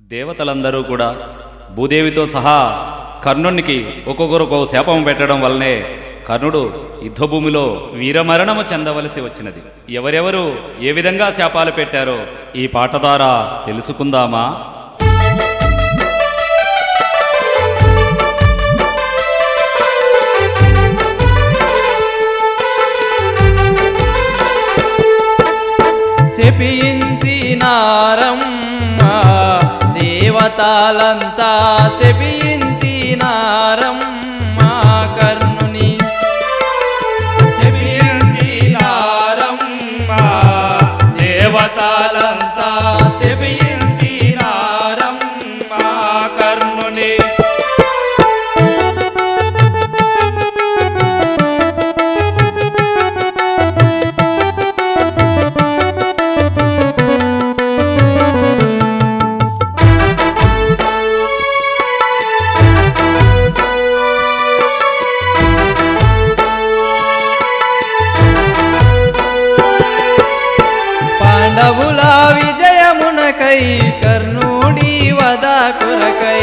దేవతలందరూ కూడా భూదేవితో సహా కర్ణునికి ఒక్కొక్కరు శాపం పెట్టడం వల్లనే కర్ణుడు యుద్ధభూమిలో వీరమరణము చెందవలసి వచ్చినది ఎవరెవరు ఏ విధంగా శాపాలు పెట్టారో ఈ పాట ద్వారా తెలుసుకుందామా శపించినారమ్మ దేవతలంతా శపించినారమ్మ కర్ణుని శపించినారమ్మ దేవతలంతా శపించినారమ్మ కర్ణుని పాండవుల విజయమునకై కర్ణుడి వద కొరకై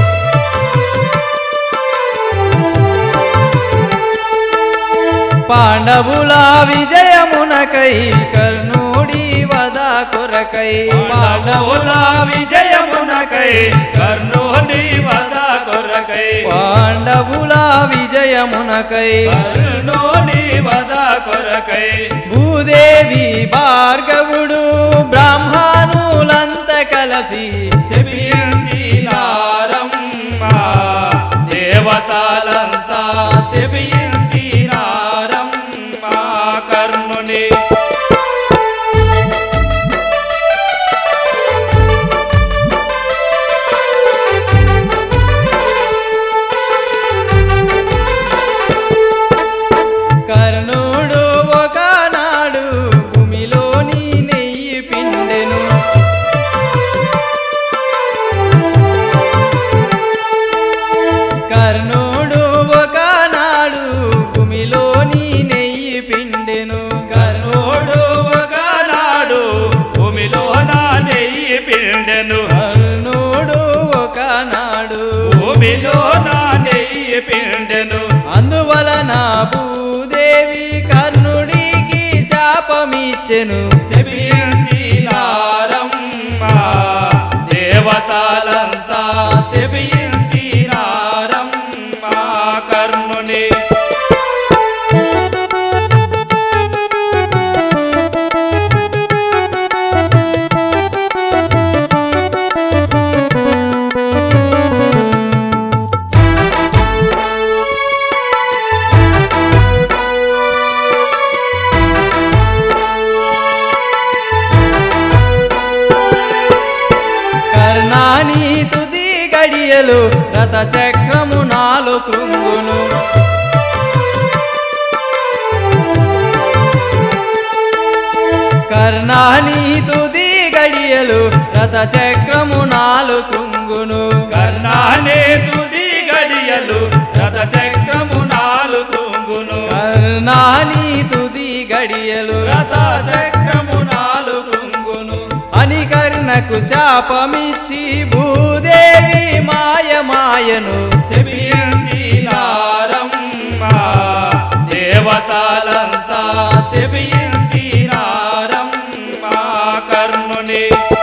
పాండవుల విజయమునకై కర్ణుడి వద కొరకై పాండవుల విజయమునకై కర్ణుని వద కొరకై పాండవుల విజయమునకై కర్ణుని వద కొరకై భూదేవి భార్గవుడు బ్రాహ్మణులంత కలసి శపించినారమ్మ దేవతలంతా శపించినారమ్మ కర్ణుని కర్ణుడు ఒకనాడు భూమిలోని నెయ్యి పిండెను కర్ణుడు ఒకనాడు భూమిలోని నెయ్యి పిండెను కర్ణుడు ఒకనాడు భూమిలో నా నెయ్యి పిండెను కర్ణుడు ఒకనాడు భూమిలో నా నెయ్యి పిండెను అందువలన భూదేవి కర్ణుడికి శాపమిచ్చెను శపించినారమ్మ దేవతలంతా శపించినారమ్మ కర్ణుని కర్ణాని తుది గడియలు రథ చక్రము నాలు కృంగును కర్ణాని తుది గడియలు రథ చక్రము నాలు కృంగును కర్ణానే తుది గడియలు రథ చక్రము నాలు కృంగును కర్ణాని తుది గడియలు రథ చక్రము నాలు కృంగును అని కర్ణకు శాపమిచ్చి భూదేవి మాయమాయను శపించినారమ్మ దేవతలంతా శపించినారమ్మ కర్ణుని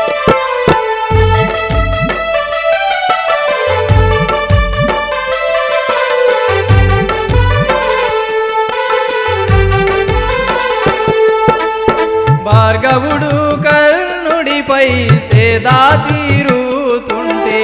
భార్గవుడు కర్ణుడిపై సేదా తీరుతుంటే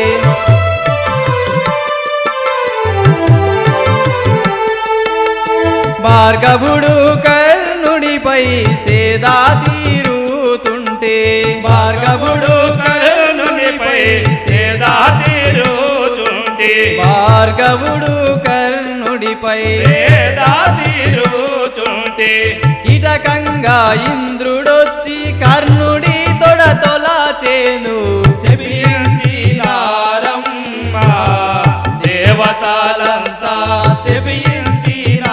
భార్గవుడు కర్ణుడిపై సేదా తీరుతుంటే భార్గవుడు కర్ణునిపై సేదా తీరుచుంటి భార్గవుడు కర్ణుడిపై సేదా తీరుచుంటి ఇటకంగా ఇంద్రుడొచ్చి కర్ణుడి తొడ తొలాచేను శపించినారమ్మ దేవతలంతా శపించినారమ్మ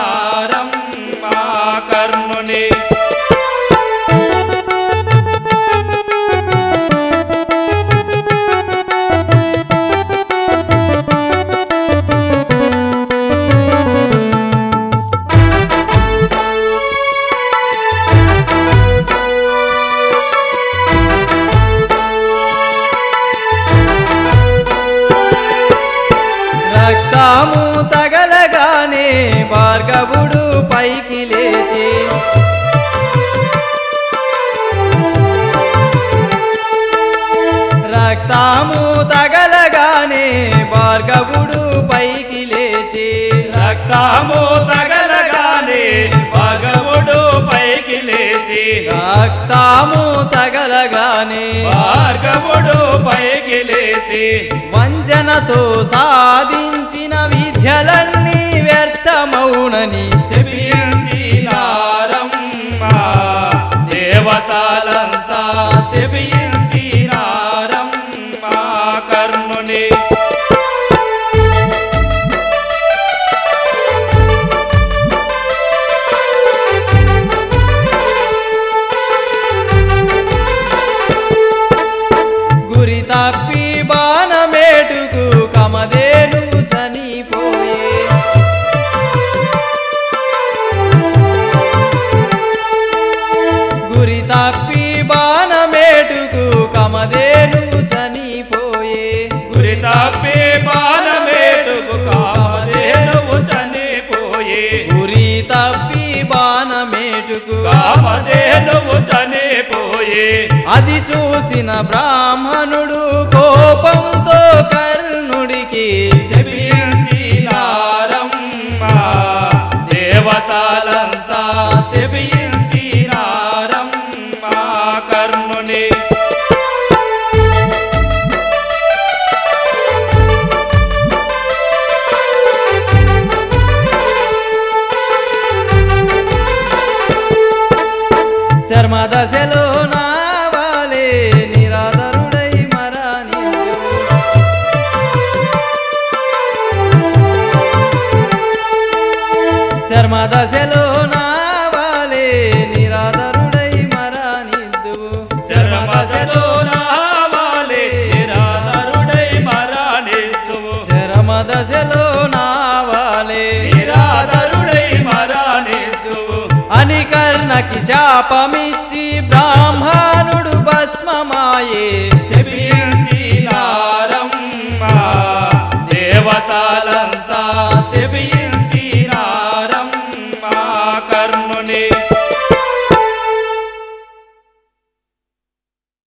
కర్ణుని కర్ణుడి పైకి లేచి రక్తము తగలగానే భార్గవుడు పైకి లేచి రక్తము తగలగానే భగవుడు పైకి లేచి రక్తము తగలగానే భార్గవుడు పైకి లేచి వంచనతో సాధించిన విద్యలన్నీ వ్యర్థమౌనని చెబియించినారమ్మా దేవతలంతా చెబియించినారమ్మా కర్ణుని గురి తప్పి బాణమేటుకు కమదేను చనిపోయే గురి తప్పి బాణమేటుకు కమదేను చనిపోయే గురి తప్పి బాణమేటుకు కామధేనువు చనిపోయి గురి తప్పి బాణమేటుకు కామధేనువు చనిపోయి అది చూసిన బ్రాహ్మణుడు కోపంతో కర్ణుడికి చెబియించినారమ్మా దేవతలంతా చెబియించినారమ్మా కర్ణుని చర్మదశలో నావాలే నిరాధరుడై మరణించు చర్మదశలో నావాలే నిరాధరుడై మరణించు చరమదలో నావాలే నిరాధరుడై మరణిస్తువు చరమదశలో నావాలే నిరాధరుడై మరణిస్తువు అని కర్ణకి శాపమిచ్చి బ్రాహ్మణుడు భస్మమాయే